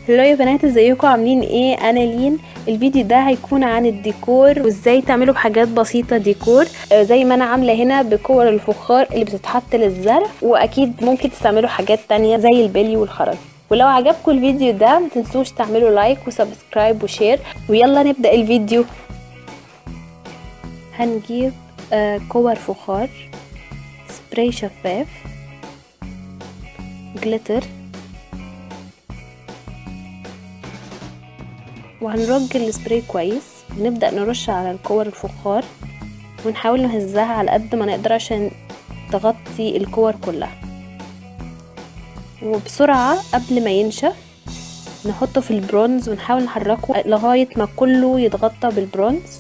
هلو يا بنات ازيكم عاملين ايه انا لين الفيديو ده هيكون عن الديكور وازاي تعملوا بحاجات بسيطة ديكور آه، زي ما انا عاملة هنا بكور الفخار اللي بتتحط للزرع واكيد ممكن تستعملوا حاجات تانية زي البلي والخرز ولو عجبكم الفيديو ده متنسوش تعملوا لايك وسبسكرايب وشير ويلا نبدأ الفيديو هنجيب آه، كور فخار سبراي شفاف جليتر وهنرج السبراي كويس ونبدأ نرش على الكور الفخار ونحاول نهزها على قد ما نقدر عشان تغطي الكور كلها وبسرعة قبل ما ينشف نحطه في البرونز ونحاول نحركه لغاية ما كله يتغطى بالبرونز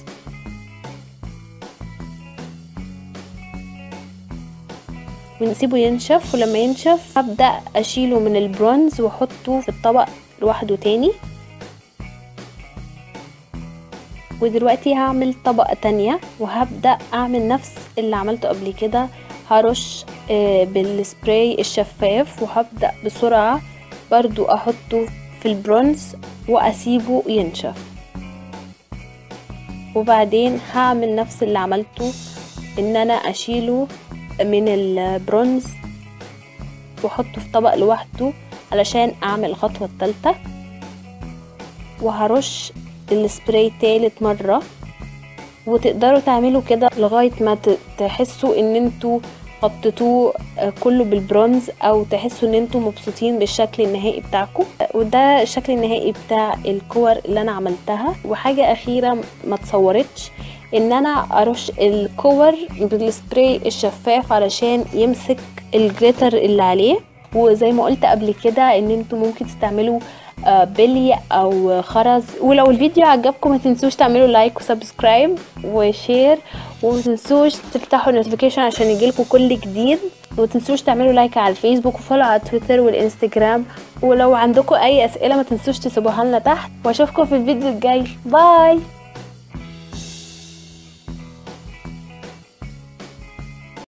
ونسيبه ينشف ولما ينشف هبدأ أشيله من البرونز وأحطه في الطبق لوحده تاني ودلوقتي هعمل طبقة تانية وهبدأ أعمل نفس اللي عملته قبل كده هرش بالسبراي الشفاف وهبدأ بسرعة برضو أحطه في البرونز وأسيبه ينشف وبعدين هعمل نفس اللي عملته ان انا اشيله من البرونز واحطه في طبق لوحده علشان اعمل الخطوة التالتة وهرش السبراي تالت مرة وتقدروا تعملوا كده لغاية ما تحسوا ان انتوا غطيتوه كله بالبرونز او تحسوا ان انتوا مبسوطين بالشكل النهائي بتاعكم وده الشكل النهائي بتاع الكور اللي انا عملتها وحاجة اخيرة ما تصورتش ان انا ارش الكور بالسبراي الشفاف علشان يمسك الجليتر اللي عليه وزي ما قلت قبل كده ان انتوا ممكن تستعملوا بلي او خرز ولو الفيديو عجبكم ما تنسوش تعملوا لايك وسبسكرايب وشير وما تنسوش تفتحوا النوتيفيكيشن عشان يجيلكم كل جديد وما تنسوش تعملوا لايك على الفيسبوك وفولو على تويتر والانستجرام ولو عندكم اي اسئله ما تنسوش تسيبوها لنا تحت واشوفكم في الفيديو الجاي باي